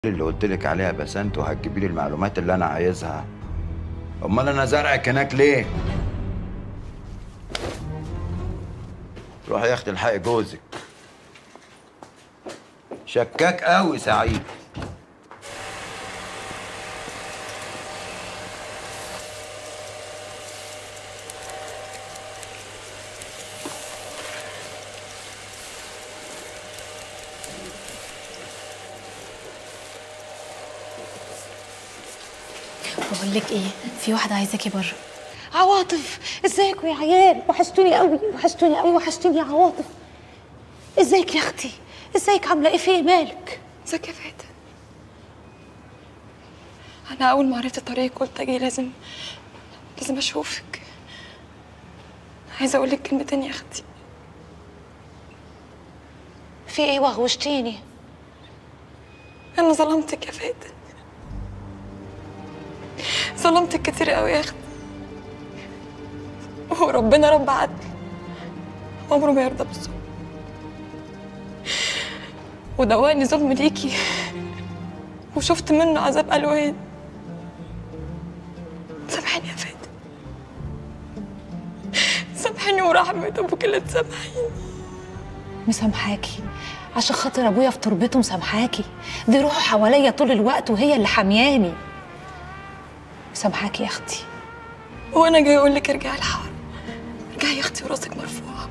اللي قلت لك عليها بسنت وهتجيبي لي المعلومات اللي انا عايزها امال انا زرعك هناك ليه روحي يا اختي الحقي جوزك شكاك قوي سعيد بقول لك ايه في واحده عايزاكي بره عواطف ازيكم يا عيال وحشتوني قوي وحشتوني قوي وحشتوني يا عواطف ازيك يا اختي ازيك عامله ايه في إيه؟ مالك ازيك يا فاتن انا اول ما عرفت الطريق قلت اجي لازم لازم اشوفك عايزه اقول لك كلمتين يا اختي في ايه وغوشتيني انا ظلمتك يا فاتن ظلمتك كتير قوي يا اختي وربنا رب عدل عمره ما يرضى بالظلم ودواني ظلم ليكي وشفت منه عذاب الوان سامحيني يا فاتن سامحيني ورحمة ابوك اللي تسامحيني مسامحاكي عشان خاطر ابويا في تربته مسامحاكي دي روحه حواليا طول الوقت وهي اللي حامياني مسامحاكي يا اختي وانا جاي اقول لك ارجعي الحاره ارجعي يا اختي وراسك مرفوعه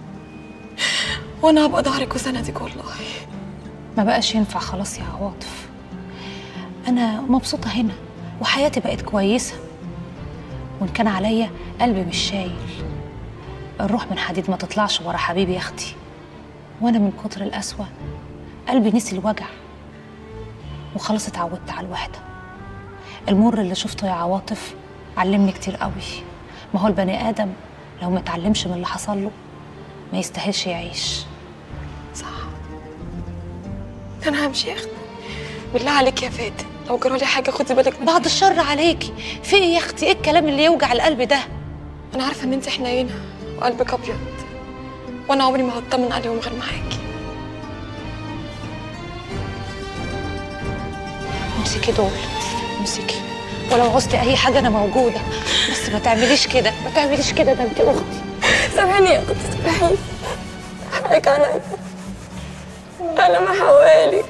وانا هبقى ظهرك وسندك والله ما بقاش ينفع خلاص يا عواطف انا مبسوطه هنا وحياتي بقت كويسه وان كان عليا قلبي مش شايل الروح من حديد ما تطلعش ورا حبيبي يا اختي وانا من كتر القسوه قلبي نسي الوجع وخلاص اتعودت على الوحده المر اللي شفته يا عواطف علمني كتير قوي ما هو البني ادم لو ما اتعلمش من اللي حصل له ما يستاهلش يعيش صح انا همشي يا اختي بالله عليك يا فاتن لو جرالي حاجه خدي بالك من بعد الشر عليكي في ايه يا اختي ايه الكلام اللي يوجع القلب ده انا عارفه ان انت حنينه وقلبك ابيض وانا عمري ما هطمن عليهم غير معاكي امسكي دول امسكي ولو عوزتي اي حاجه انا موجوده بس ما تعمليش كده ما تعمليش كده ده انت اختي سامحيني يا اختي سامحيني حقك عليا انا ما حوالي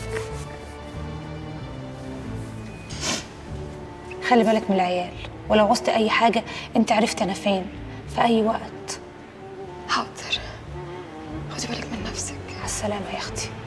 خلي بالك من العيال ولو عوزتي اي حاجه انت عرفتي انا فين في اي وقت حاضر خدي بالك من نفسك على السلامه يا اختي